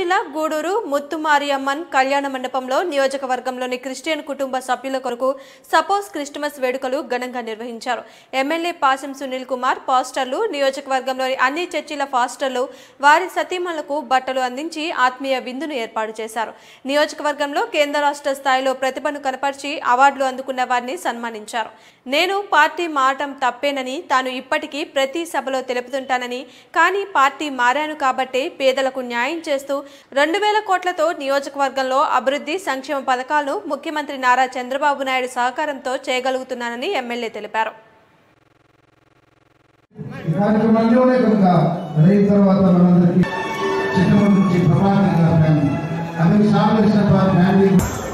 జిల్లా గూడూరు ముత్తుమారియమ్మన్ కళ్యాణ మండపంలో నియోజకవర్గంలోని క్రిస్టియన్ కుటుంబ సభ్యుల కొరకు సపోజ్ క్రిస్టమస్ వేడుకలు ఘనంగా నిర్వహించారు ఎమ్మెల్యే పాసం సునీల్ కుమార్ పాస్టర్లు నియోజకవర్గంలోని అన్ని చర్చిల పాస్టర్లు వారి సతీమణులకు బట్టలు అందించి ఆత్మీయ విందును ఏర్పాటు చేశారు నియోజకవర్గంలో కేంద్ర రాష్ట్ర స్థాయిలో ప్రతిభను కనపరిచి అవార్డులు అందుకున్న వారిని సన్మానించారు నేను పార్టీ మారటం తప్పేనని తాను ఇప్పటికీ ప్రతి సభలో తెలుపుతుంటానని కానీ పార్టీ మారాను కాబట్టే పేదలకు న్యాయం చేస్తూ రెండు వేల కోట్లతో నియోజకవర్గంలో అభివృద్ధి సంక్షేమ పథకాలను ముఖ్యమంత్రి నారా చంద్రబాబు నాయుడు సహకారంతో చేయగలుగుతున్నానని ఎమ్మెల్యే తెలిపారు ఈ కార్యక్రమంలోనే కనుక రైతు తర్వాత మనందరికీ చిత్తూరు నుంచి ప్రభాకర్ గారు ఫ్యామిలీ అలాగే సాగర్ వారి ఫ్యామిలీ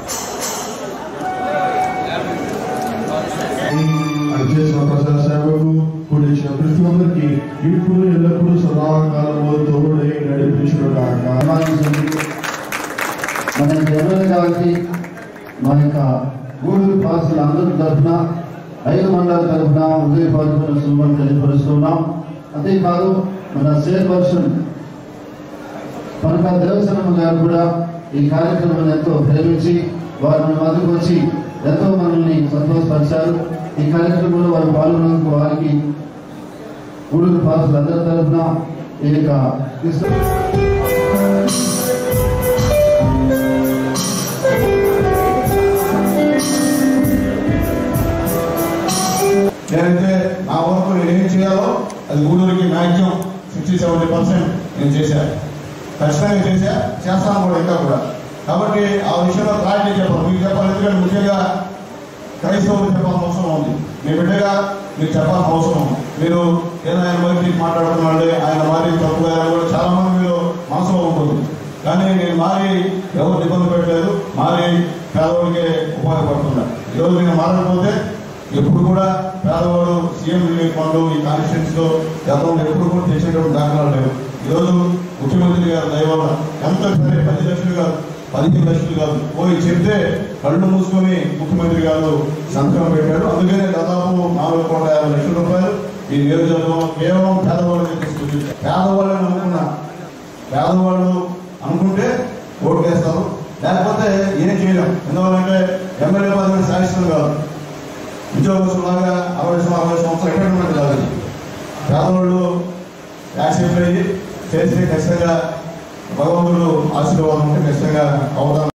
అది చేసిన ప్రజా సేవకు కూడించిన ప్రతి ఒక్కరికి ఇప్పుడు ఎల్లప్పుడూ సదాకాలము తోడై నడిపించును కాక సన్మానించండి. మన జనరల్ గారికి మన యొక్క గూడూరు పాసుల అందరి తరఫున ఐదు మండల తరఫున హృదయపూర్వక శుభం తెలియపరుస్తున్నాం అంతేకాదు మన చైర్పర్సన్ పనక దేవస్థానం గారు కూడా ఈ కార్యక్రమాన్ని ఎంతో ప్రేమించి వారు మన మధ్యకు వచ్చి ఎంతో మనల్ని సంతోషపరిచారు ఈ కార్యక్రమంలో వారు పాల్గొన్నందుకు వారికి గూడూరు పాసులు అందరి తరఫున ఈ యొక్క క్రిస్త- నేనైతే నా వరకు నేను ఏం చేయాలో అది గూడూరుకి మ్యాక్సిమం సిక్స్టీ సెవెంటీ పర్సెంట్ నేను చేశాను ఖచ్చితంగా చేశా చేస్తాను కూడా ఇంకా కూడా కాబట్టి ఆ విషయంలో క్లారిటీ చెప్పాలి మీకు చెప్పాలి ఎందుకంటే ముఖ్యంగా క్రైస్తవులు చెప్పాల్సిన అవసరం ఉంది మీ బిడ్డగా మీకు చెప్పాల్సిన అవసరం ఉంది మీరు ఏదో ఆయన మరి మాట్లాడుతున్నాడు ఆయన మారి తప్పుగా ఆయన కూడా చాలా మంది మీరు మనసులో ఉంటుంది కానీ నేను మారి ఎవరు ఇబ్బంది పెట్టలేదు మారి పేదవాడికే ఉపయోగపడుతున్నా ఈరోజు నేను మారకపోతే ఎప్పుడు కూడా పేదవాడు సీఎం రిలీఫ్ ఫండ్ ఈ కాన్స్టిట్యూన్స్ లో గతంలో ఎప్పుడు కూడా చేసేటువంటి దాఖలాలు లేవు ఈరోజు ముఖ్యమంత్రి గారు దయవల్ల ఎంత సరే పది లక్షలు కాదు పదిహేను లక్షలు కాదు పోయి చెప్తే కళ్ళు మూసుకొని ముఖ్యమంత్రి గారు సంతకం పెట్టాడు అందుకనే దాదాపు నాలుగు కోట్ల యాభై లక్షల రూపాయలు ఈ నియోజకవర్గం కేవలం పేదవాళ్ళని తీసుకొచ్చి పేదవాళ్ళని అనుకున్నా పేదవాళ్ళు అనుకుంటే ఓటు వేస్తారు లేకపోతే ఏం చేయలేం ఎందువల్లంటే ఎమ్మెల్యే పదవిని సాధిస్తుంది కాదు ఉద్యోగస్తులాగా అరవై సం- అరవై సంవత్సరాలు రిటైర్మెంట్ కాదు ఇది. పేదవాళ్ళు యాక్సిడెంట్ అయ్యి చేస్తే ఖచ్చితంగా భగవంతుడు ఆశీర్వాదం ఉంటే ఖచ్చితంగా అవదానం